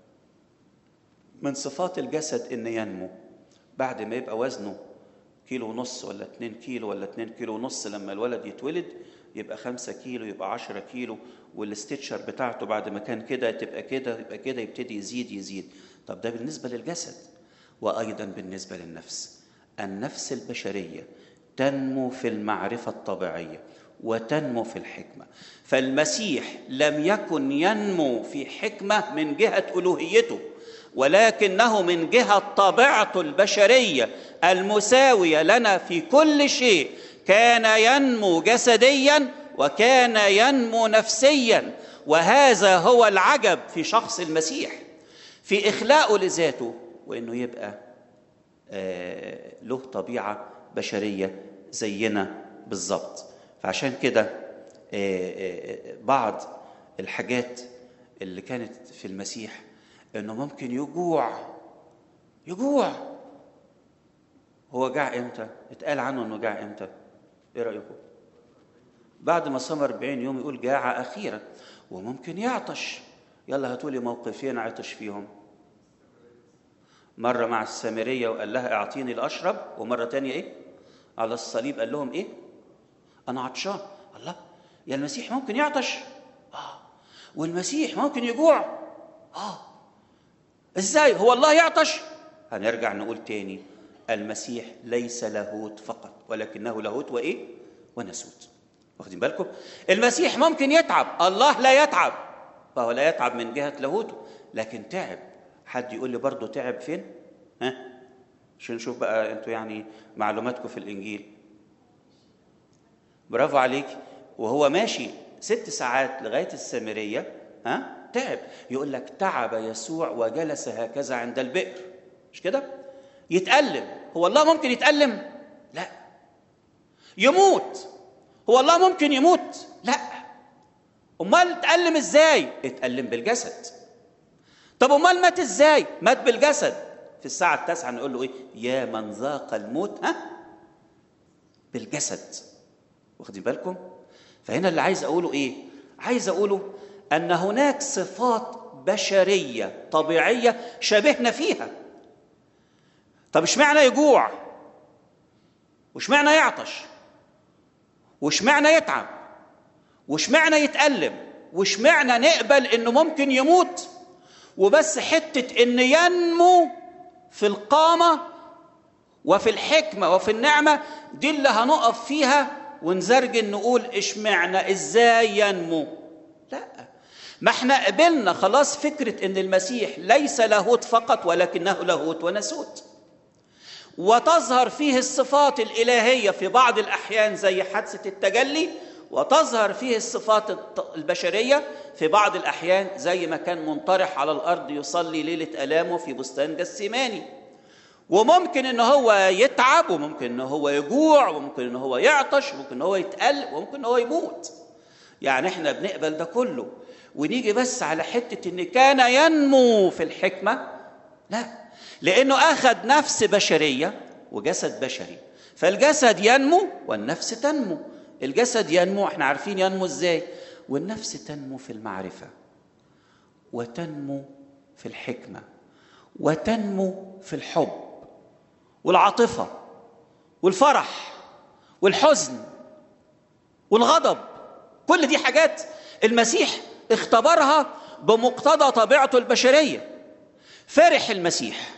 من صفات الجسد ان ينمو بعد ما يبقى وزنه كيلو ونص ولا اتنين كيلو ولا اتنين كيلو ونص لما الولد يتولد يبقى خمسة كيلو يبقى عشرة كيلو والاستيتشر بتاعته بعد ما كان كده تبقى كده يبقى كده يبتدي يزيد يزيد طب ده بالنسبة للجسد وأيضا بالنسبة للنفس النفس البشرية تنمو في المعرفة الطبيعية وتنمو في الحكمة فالمسيح لم يكن ينمو في حكمة من جهة ألوهيته ولكنه من جهة طبيعته البشرية المساوية لنا في كل شيء كان ينمو جسديا وكان ينمو نفسيا وهذا هو العجب في شخص المسيح في إخلاقه لذاته وإنه يبقى آه له طبيعة بشرية زينا بالظبط فعشان كده آه آه بعض الحاجات اللي كانت في المسيح انه ممكن يجوع يجوع هو جاع امتى اتقال عنه انه جاع امتى ايه رايكم بعد ما صام 40 يوم يقول جاع اخيرا وممكن يعطش يلا هاتوا لي موقفين عطش فيهم مرة مع السامرية وقال لها اعطيني الأشرب ومرة تانية إيه؟ على الصليب قال لهم إيه؟ أنا عطشان الله يا المسيح ممكن يعطش؟ آه والمسيح ممكن يجوع؟ آه ازاي هو الله يعطش هنرجع نقول تاني المسيح ليس لاهوت فقط ولكنه لاهوت وايه وناسوت واخدين بالكم المسيح ممكن يتعب الله لا يتعب فهو لا يتعب من جهه لاهوته لكن تعب حد يقول لي برضه تعب فين ها عشان نشوف بقى انتوا يعني معلوماتكم في الانجيل برافو عليك وهو ماشي ست ساعات لغايه السامريه ها تعب يقول لك تعب يسوع وجلس هكذا عند البئر مش كده يتألم هو الله ممكن يتألم لا يموت هو الله ممكن يموت لا امال اتألم ازاي اتألم بالجسد طب امال مات ازاي مات بالجسد في الساعة التاسعة نقول له ايه يا من ذاق الموت ها بالجسد واخدين بالكم فهنا اللي عايز اقوله ايه عايز اقوله ان هناك صفات بشريه طبيعيه شبهنا فيها طب اشمعنى يجوع واشمعنى يعطش واشمعنى يتعب واشمعنى يتألم واشمعنى نقبل انه ممكن يموت وبس حته ان ينمو في القامه وفي الحكمه وفي النعمه دي اللي هنقف فيها ونزرجن نقول اشمعنى ازاي ينمو لا ما احنا قبلنا خلاص فكره ان المسيح ليس لاهوت فقط ولكنه لاهوت وناسوت وتظهر فيه الصفات الالهيه في بعض الاحيان زي حادثه التجلي وتظهر فيه الصفات البشريه في بعض الاحيان زي ما كان منطرح على الارض يصلي ليله الامه في بستان جسيماني وممكن ان هو يتعب وممكن ان هو يجوع وممكن ان هو يعطش وممكن ان هو يتقل وممكن ان هو يموت يعني احنا بنقبل ده كله ونيجي بس على حته ان كان ينمو في الحكمه لا لانه اخذ نفس بشريه وجسد بشري فالجسد ينمو والنفس تنمو الجسد ينمو احنا عارفين ينمو ازاي والنفس تنمو في المعرفه وتنمو في الحكمه وتنمو في الحب والعاطفه والفرح والحزن والغضب كل دي حاجات المسيح اختبرها بمقتضى طبيعته البشريه فرح المسيح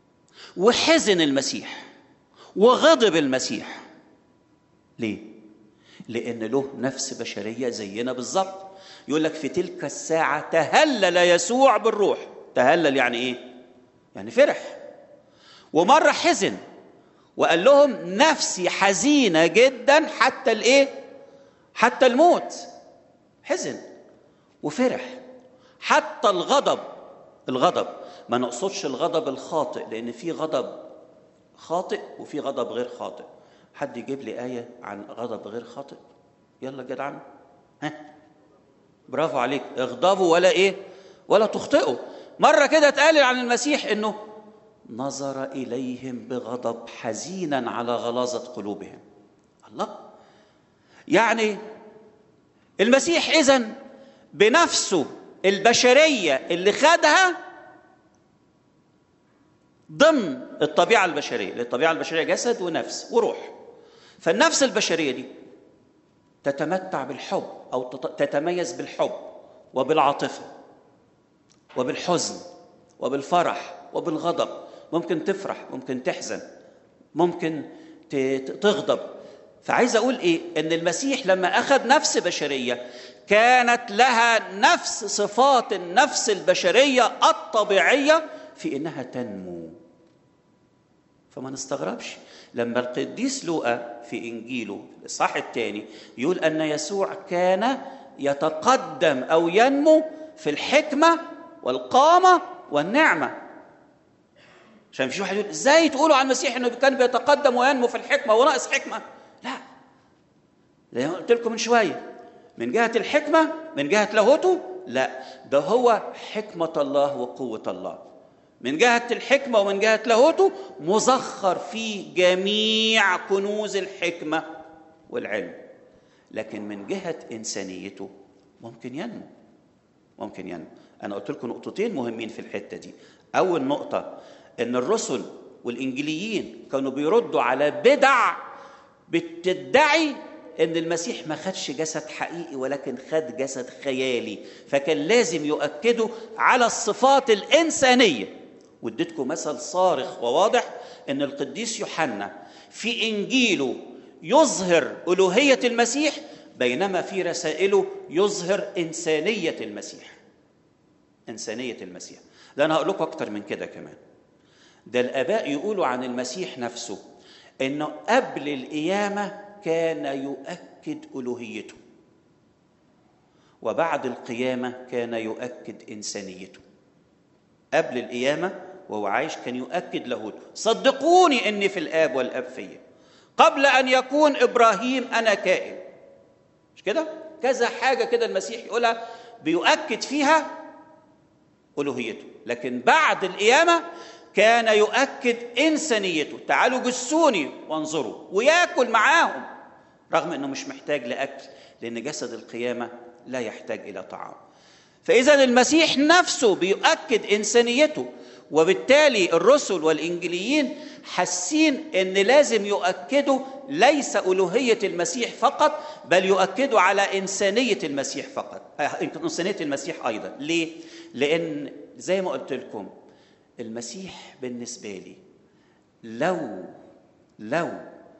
وحزن المسيح وغضب المسيح ليه لان له نفس بشريه زينا بالظبط يقول لك في تلك الساعه تهلل يسوع بالروح تهلل يعني ايه يعني فرح ومره حزن وقال لهم نفسي حزينه جدا حتى الايه حتى الموت حزن وفرح حتى الغضب الغضب ما نقصدش الغضب الخاطئ لان في غضب خاطئ وفي غضب غير خاطئ حد يجيب لي آية عن غضب غير خاطئ يلا جدعان ها برافو عليك اغضبوا ولا ايه ولا تخطئوا مرة كده اتقال عن المسيح انه نظر إليهم بغضب حزينا على غلاظة قلوبهم الله يعني المسيح إذن بنفسه البشرية اللي خدها ضمن الطبيعة البشرية الطبيعة البشرية جسد ونفس وروح فالنفس البشرية دي تتمتع بالحب أو تتميز بالحب وبالعاطفة وبالحزن وبالفرح وبالغضب ممكن تفرح ممكن تحزن ممكن تغضب فعايز اقول ايه ان المسيح لما اخذ نفس بشريه كانت لها نفس صفات النفس البشريه الطبيعيه في انها تنمو فما نستغربش لما القديس لوقا في انجيله الاصحاح الثاني يقول ان يسوع كان يتقدم او ينمو في الحكمه والقامه والنعمه عشان في واحد يقول ازاي تقولوا عن المسيح انه كان بيتقدم وينمو في الحكمه وناقص حكمه لا زي ما قلت لكم من شويه من جهه الحكمه من جهه لاهوته لا ده هو حكمه الله وقوه الله من جهه الحكمه ومن جهه لاهوته مزخر في جميع كنوز الحكمه والعلم لكن من جهه انسانيته ممكن ينمو ممكن ينمو انا قلت لكم نقطتين مهمين في الحته دي اول نقطه ان الرسل والانجيليين كانوا بيردوا على بدع بتدعي ان المسيح ما خدش جسد حقيقي ولكن خد جسد خيالي فكان لازم يؤكدوا على الصفات الانسانيه واديتكم مثل صارخ وواضح ان القديس يوحنا في انجيله يظهر الوهيه المسيح بينما في رسائله يظهر انسانيه المسيح انسانيه المسيح ده انا هقول لكم اكتر من كده كمان ده الاباء يقولوا عن المسيح نفسه انه قبل القيامه كان يؤكد الوهيته وبعد القيامه كان يؤكد انسانيته قبل القيامه وهو عايش كان يؤكد لاهوته صدقوني اني في الاب والاب فيا قبل ان يكون ابراهيم انا كائن مش كده كذا حاجه كده المسيح يقولها بيؤكد فيها الوهيته لكن بعد القيامه كان يؤكد انسانيته تعالوا جسوني وانظروا وياكل معاهم رغم انه مش محتاج لاكل لان جسد القيامه لا يحتاج الى طعام فاذا المسيح نفسه بيؤكد انسانيته وبالتالي الرسل والانجيليين حاسين ان لازم يؤكدوا ليس الوهيه المسيح فقط بل يؤكدوا على انسانيه المسيح فقط انسانيه المسيح ايضا ليه لان زي ما قلت لكم المسيح بالنسبه لي لو لو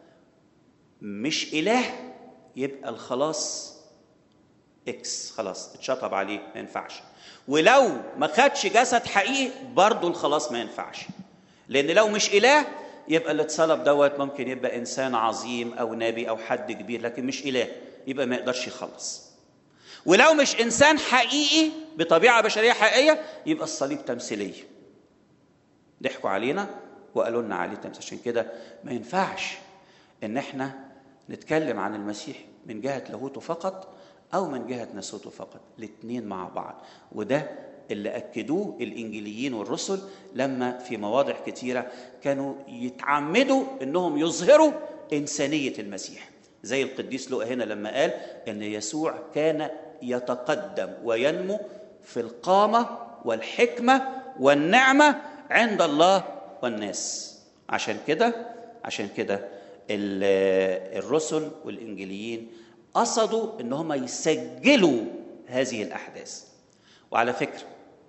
مش اله يبقى الخلاص اكس خلاص اتشطب عليه ما ينفعش ولو ما خدش جسد حقيقي برضه الخلاص ما ينفعش لان لو مش اله يبقى اللي اتصلب دوت ممكن يبقى انسان عظيم او نبي او حد كبير لكن مش اله يبقى ما يقدرش يخلص ولو مش انسان حقيقي بطبيعه بشريه حقيقيه يبقى الصليب تمثيليه ضحكوا علينا وقالوا لنا عليه تمثيل عشان كده ما ينفعش ان احنا نتكلم عن المسيح من جهه لاهوته فقط او من جهه ناسوته فقط الاثنين مع بعض وده اللي اكدوه الانجيليين والرسل لما في مواضع كتيره كانوا يتعمدوا انهم يظهروا انسانيه المسيح زي القديس لوقا هنا لما قال ان يسوع كان يتقدم وينمو في القامه والحكمه والنعمه عند الله والناس عشان كده عشان كده الرسل والانجيليين قصدوا ان هم يسجلوا هذه الاحداث وعلى فكره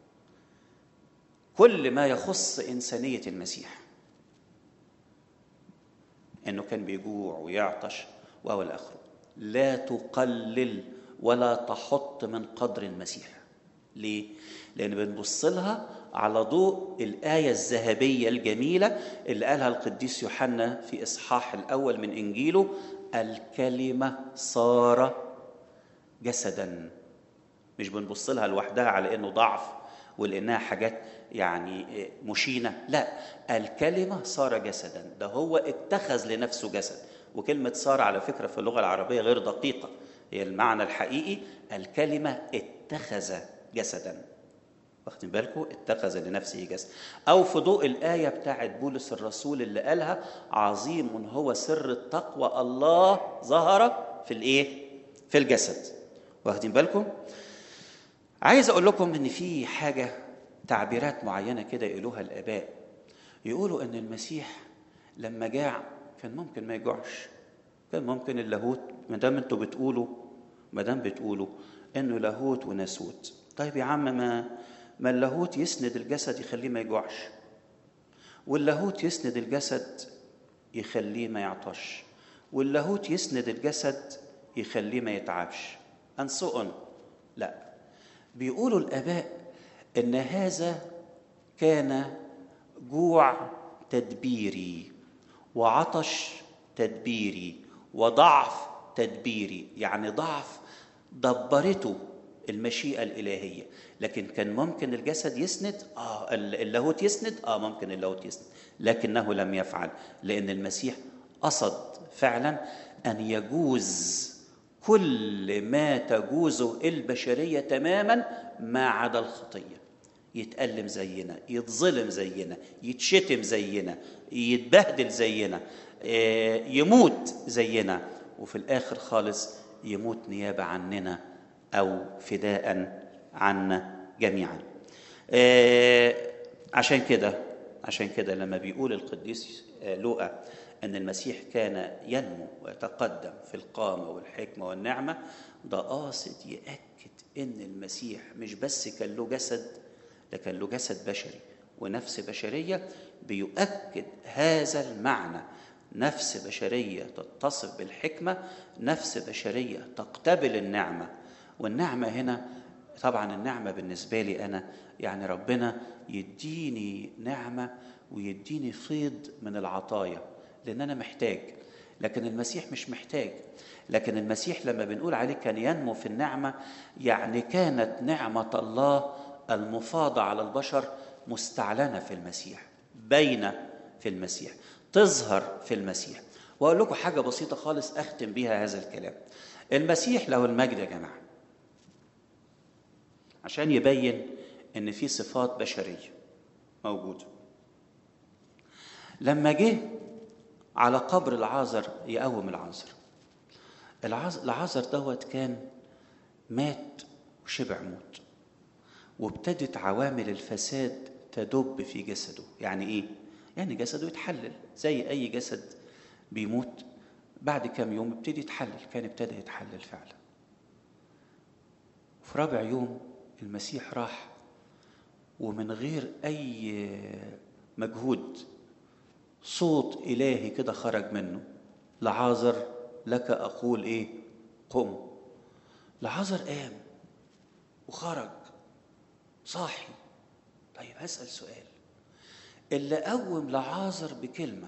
كل ما يخص انسانيه المسيح انه كان بيجوع ويعطش وهو الاخر لا تقلل ولا تحط من قدر المسيح ليه لان بنبص لها على ضوء الآية الذهبية الجميلة اللي قالها القديس يوحنا في إصحاح الأول من إنجيله الكلمة صار جسدا مش بنبص لها لوحدها على إنه ضعف ولأنها حاجات يعني مشينة لا الكلمة صار جسدا ده هو اتخذ لنفسه جسد وكلمة صار على فكرة في اللغة العربية غير دقيقة هي المعنى الحقيقي الكلمة اتخذ جسدا واخدين بالكم اتخذ لنفسه جسد او في ضوء الايه بتاعت بولس الرسول اللي قالها عظيم هو سر التقوى الله ظهر في الايه في الجسد واخدين بالكم عايز اقول لكم ان في حاجه تعبيرات معينه كده يقولوها الاباء يقولوا ان المسيح لما جاع كان ممكن ما يجوعش كان ممكن اللاهوت ما دام انتوا بتقولوا ما دام بتقولوا انه لاهوت وناسوت طيب يا عم ما ما اللاهوت يسند الجسد يخليه ما يجوعش واللاهوت يسند الجسد يخليه ما يعطش واللاهوت يسند الجسد يخليه ما يتعبش أنسؤن لا بيقولوا الآباء إن هذا كان جوع تدبيري وعطش تدبيري وضعف تدبيري يعني ضعف دبرته المشيئة الإلهية لكن كان ممكن الجسد يسند آه اللاهوت يسند آه ممكن اللاهوت يسند لكنه لم يفعل لأن المسيح قصد فعلا أن يجوز كل ما تجوزه البشرية تماما ما عدا الخطية يتألم زينا يتظلم زينا يتشتم زينا يتبهدل زينا يموت زينا وفي الآخر خالص يموت نيابة عننا أو فداء عنا جميعا عشان كده عشان كده لما بيقول القديس لوقا أن المسيح كان ينمو ويتقدم في القامة والحكمة والنعمة ده قاصد يأكد أن المسيح مش بس كان له جسد ده كان له جسد بشري ونفس بشرية بيؤكد هذا المعنى نفس بشرية تتصف بالحكمة نفس بشرية تقتبل النعمة والنعمة هنا طبعا النعمة بالنسبة لي أنا يعني ربنا يديني نعمة ويديني فيض من العطايا لأن أنا محتاج لكن المسيح مش محتاج لكن المسيح لما بنقول عليه كان ينمو في النعمة يعني كانت نعمة الله المفاضة على البشر مستعلنة في المسيح باينة في المسيح تظهر في المسيح وأقول لكم حاجة بسيطة خالص أختم بيها هذا الكلام المسيح له المجد يا جماعه عشان يبين ان في صفات بشريه موجوده لما جه على قبر العازر يقوم العازر العازر دوت كان مات وشبع موت وابتدت عوامل الفساد تدب في جسده يعني ايه يعني جسده يتحلل زي اي جسد بيموت بعد كام يوم يبتدي يتحلل كان ابتدى يتحلل فعلا في رابع يوم المسيح راح ومن غير اي مجهود صوت الهي كده خرج منه لعازر لك اقول ايه قم لعازر قام وخرج صاحي طيب هسال سؤال اللي قوم لعازر بكلمه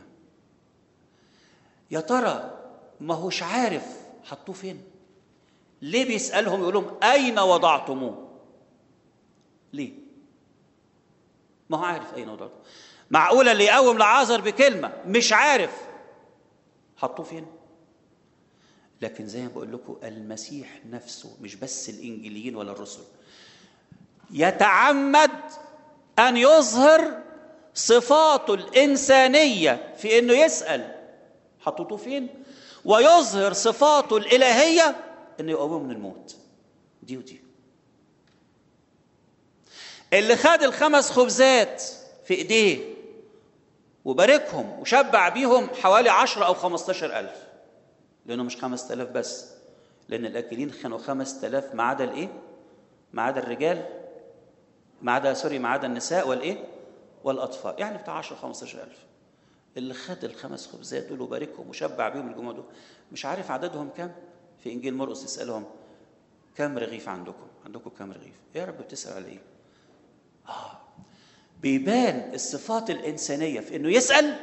يا ترى ما هوش عارف حطوه فين ليه بيسالهم يقول لهم اين وضعتموه ليه ما هو عارف اين وضعتموه معقوله اللي يقوم لعازر بكلمه مش عارف حطوه فين لكن زي ما بقول لكم المسيح نفسه مش بس الانجيليين ولا الرسل يتعمد ان يظهر صفاته الانسانيه في انه يسال حطيتوه فين ويظهر صفاته الالهيه انه يقومه من الموت دي ودي اللي خد الخمس خبزات في ايديه وباركهم وشبع بيهم حوالي عشرة أو خمستاشر ألف لأنه مش خمس تلاف بس لأن الأكلين كانوا خمس تلاف ما عدا الإيه؟ ما عدا الرجال ما عدا سوري ما عدا النساء والإيه؟ والأطفال يعني بتاع 10 15000 اللي خد الخمس خبزات دول وباركهم وشبع بيهم الجمعة دول مش عارف عددهم كام في إنجيل مرقس يسألهم كم رغيف عندكم؟ عندكم كم رغيف؟ يا رب بتسأل على إيه؟ آه بيبان الصفات الإنسانية في إنه يسأل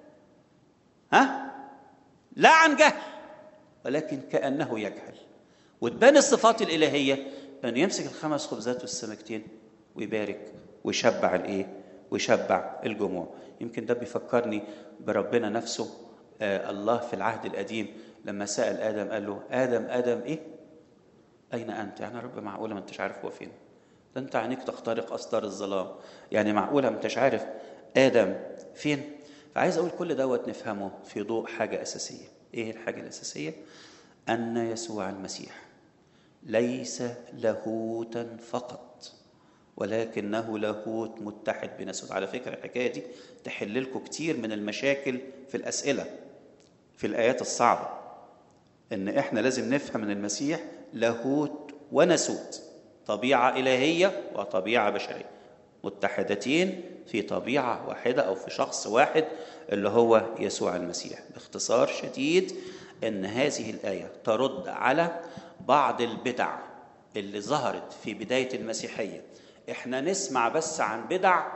ها؟ لا عن جهل ولكن كأنه يجهل وتبان الصفات الإلهية أنه يمسك الخمس خبزات والسمكتين ويبارك ويشبع الإيه؟ ويشبع الجموع يمكن ده بيفكرني بربنا نفسه آه الله في العهد القديم لما سأل آدم قال له آدم آدم إيه؟ أين أنت؟ يعني رب معقولة ما أنتش عارف هو فين؟ ده أنت عينيك تخترق أستار الظلام يعني معقولة ما أنتش عارف آدم فين؟ فعايز أقول كل دوت نفهمه في ضوء حاجة أساسية إيه الحاجة الأساسية؟ أن يسوع المسيح ليس لاهوتا فقط ولكنه لاهوت متحد بنفسه على فكرة الحكاية دي تحل لكم كتير من المشاكل في الأسئلة في الآيات الصعبة إن إحنا لازم نفهم من المسيح لاهوت ونسوت طبيعة إلهية وطبيعة بشرية متحدتين في طبيعة واحدة أو في شخص واحد اللي هو يسوع المسيح باختصار شديد إن هذه الآية ترد على بعض البدع اللي ظهرت في بداية المسيحية احنا نسمع بس عن بدع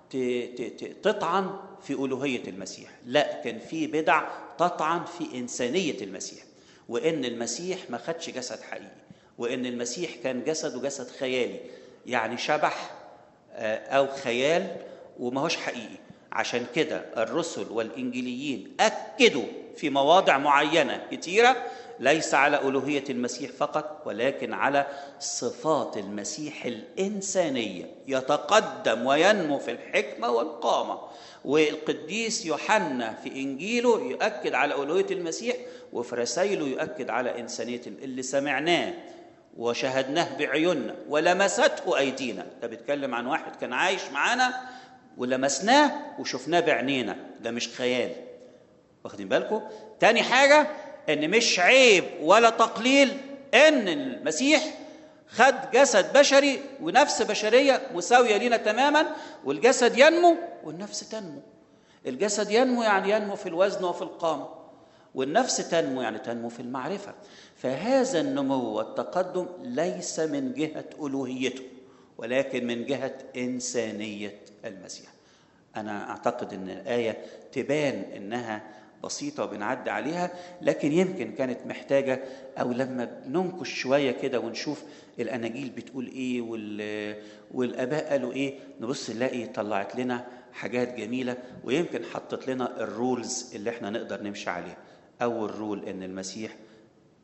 تطعن في ألوهية المسيح لا كان في بدع تطعن في إنسانية المسيح وإن المسيح ما خدش جسد حقيقي وإن المسيح كان جسده جسد خيالي يعني شبح أو خيال وما هوش حقيقي عشان كده الرسل والإنجيليين أكدوا في مواضع معينة كتيرة ليس على ألوهية المسيح فقط ولكن على صفات المسيح الإنسانية يتقدم وينمو في الحكمة والقامة والقديس يوحنا في إنجيله يؤكد على ألوهية المسيح وفي رسائله يؤكد على إنسانية اللي سمعناه وشاهدناه بعيوننا ولمسته أيدينا ده بيتكلم عن واحد كان عايش معانا ولمسناه وشفناه بعينينا ده مش خيال واخدين بالكم تاني حاجة ان مش عيب ولا تقليل ان المسيح خد جسد بشري ونفس بشريه مساويه لينا تماما والجسد ينمو والنفس تنمو الجسد ينمو يعني ينمو في الوزن وفي القامه والنفس تنمو يعني تنمو في المعرفه فهذا النمو والتقدم ليس من جهه الوهيته ولكن من جهه انسانيه المسيح انا اعتقد ان الايه تبان انها بسيطة وبنعدي عليها لكن يمكن كانت محتاجة أو لما بننكش شوية كده ونشوف الأناجيل بتقول إيه والآباء قالوا إيه نبص نلاقي طلعت لنا حاجات جميلة ويمكن حطت لنا الرولز اللي احنا نقدر نمشي عليها أول رول إن المسيح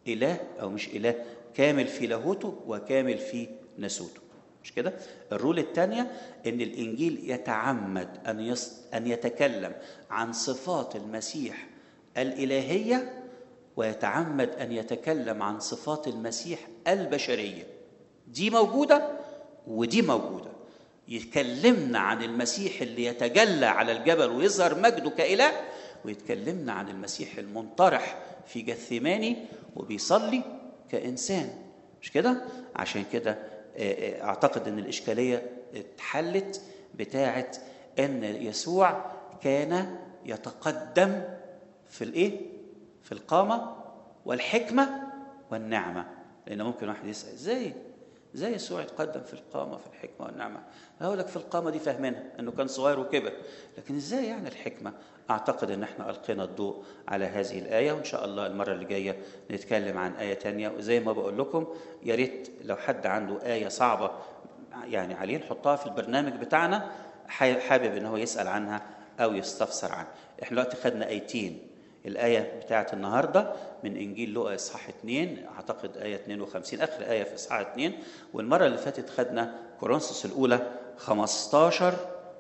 إله أو مش إله كامل في لاهوته وكامل في ناسوته مش كده؟ الرول الثانية إن الإنجيل يتعمد أن يص... أن يتكلم عن صفات المسيح الإلهية ويتعمد أن يتكلم عن صفات المسيح البشرية دي موجودة ودي موجودة يكلمنا عن المسيح اللي يتجلى على الجبل ويظهر مجده كإله ويتكلمنا عن المسيح المنطرح في جثماني وبيصلي كإنسان مش كده؟ عشان كده أعتقد أن الإشكالية اتحلت بتاعة أن يسوع كان يتقدم في الإيه؟ في القامة والحكمة والنعمة لأن ممكن واحد يسأل إزاي؟ ازاي يسوع يتقدم في القامة في الحكمة والنعمة؟ هقول لك في القامة دي فاهمينها انه كان صغير وكبر، لكن ازاي يعني الحكمة؟ اعتقد ان احنا القينا الضوء على هذه الآية وان شاء الله المرة اللي جاية نتكلم عن آية تانية وزي ما بقول لكم يا ريت لو حد عنده آية صعبة يعني عليه نحطها في البرنامج بتاعنا حابب ان هو يسأل عنها او يستفسر عنها. احنا دلوقتي خدنا آيتين الآية بتاعت النهاردة من إنجيل لوقا إصحاح 2 أعتقد آية 52 آخر آية في إصحاح 2 والمرة اللي فاتت خدنا كورنثوس الأولى 15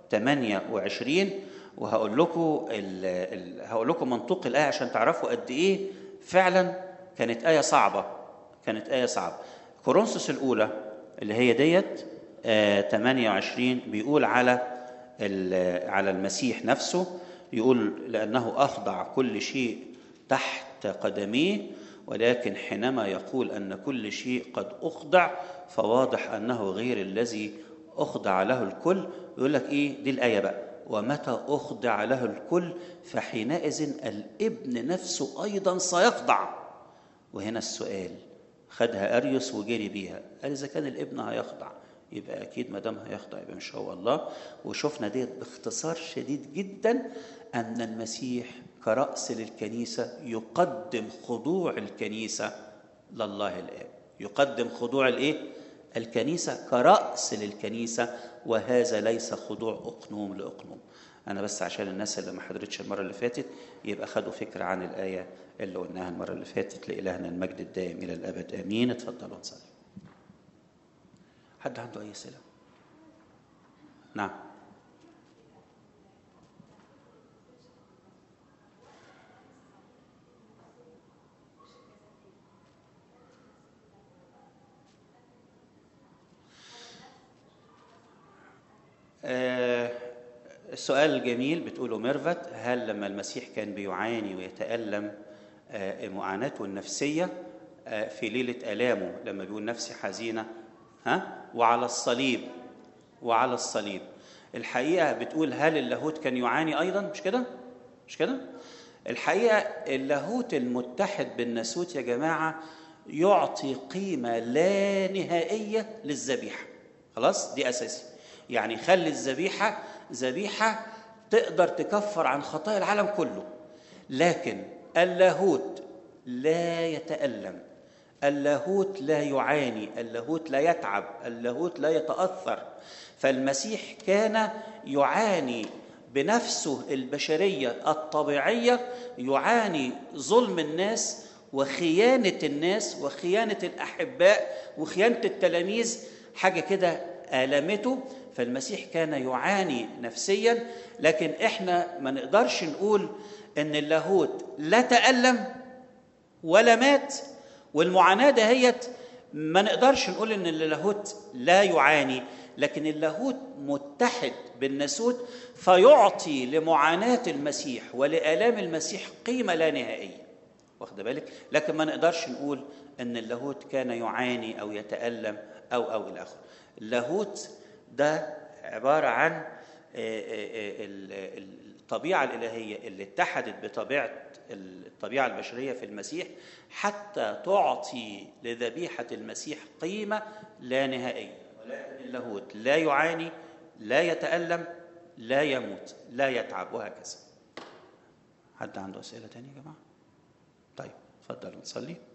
28 وهقول لكم ال ال هقول لكم منطوق الآية عشان تعرفوا قد إيه فعلا كانت آية صعبة كانت آية صعبة كورنثوس الأولى اللي هي ديت آه 28 بيقول على على المسيح نفسه يقول لأنه أخضع كل شيء تحت قدميه ولكن حينما يقول أن كل شيء قد أخضع فواضح أنه غير الذي أخضع له الكل يقول لك إيه دي الآية بقى ومتى أخضع له الكل فحينئذ الابن نفسه أيضا سيخضع وهنا السؤال خدها أريوس وجري بيها قال إذا كان الابن هيخضع يبقى اكيد ما دام هيخضع يبقى مش هو الله وشفنا ديت باختصار شديد جدا ان المسيح كراس للكنيسه يقدم خضوع الكنيسه لله الاب يقدم خضوع الايه الكنيسه كراس للكنيسه وهذا ليس خضوع اقنوم لاقنوم انا بس عشان الناس اللي ما حضرتش المره اللي فاتت يبقى خدوا فكره عن الايه اللي قلناها المره اللي فاتت لالهنا المجد الدائم الى الابد امين اتفضلوا نصلي حد عنده أي أسئلة؟ نعم آه السؤال جميل بتقوله ميرفت هل لما المسيح كان بيعاني ويتألم آه معاناته النفسية آه في ليلة آلامه لما بيقول نفسي حزينة ها وعلى الصليب وعلى الصليب الحقيقه بتقول هل اللاهوت كان يعاني ايضا مش كده مش كده الحقيقه اللاهوت المتحد بالناسوت يا جماعه يعطي قيمه لا نهائيه للذبيحه خلاص دي اساسي يعني خلي الذبيحه ذبيحه تقدر تكفر عن خطايا العالم كله لكن اللاهوت لا يتالم اللاهوت لا يعاني اللاهوت لا يتعب اللاهوت لا يتاثر فالمسيح كان يعاني بنفسه البشريه الطبيعيه يعاني ظلم الناس وخيانه الناس وخيانه الاحباء وخيانه التلاميذ حاجه كده المته فالمسيح كان يعاني نفسيا لكن احنا ما نقدرش نقول ان اللاهوت لا تالم ولا مات والمعاناة دهيت ما نقدرش نقول ان اللاهوت لا يعاني لكن اللاهوت متحد بالناسوت فيعطي لمعاناة المسيح ولآلام المسيح قيمة لا نهائية واخد بالك لكن ما نقدرش نقول ان اللاهوت كان يعاني او يتألم او او الى اخره اللاهوت ده عبارة عن الطبيعة الإلهية اللي اتحدت بطبيعة الطبيعة البشرية في المسيح حتى تعطي لذبيحة المسيح قيمة لا نهائية ولكن اللاهوت لا يعاني لا يتألم لا يموت لا يتعب وهكذا حد عنده أسئلة تانية يا جماعة؟ طيب اتفضلوا نصلي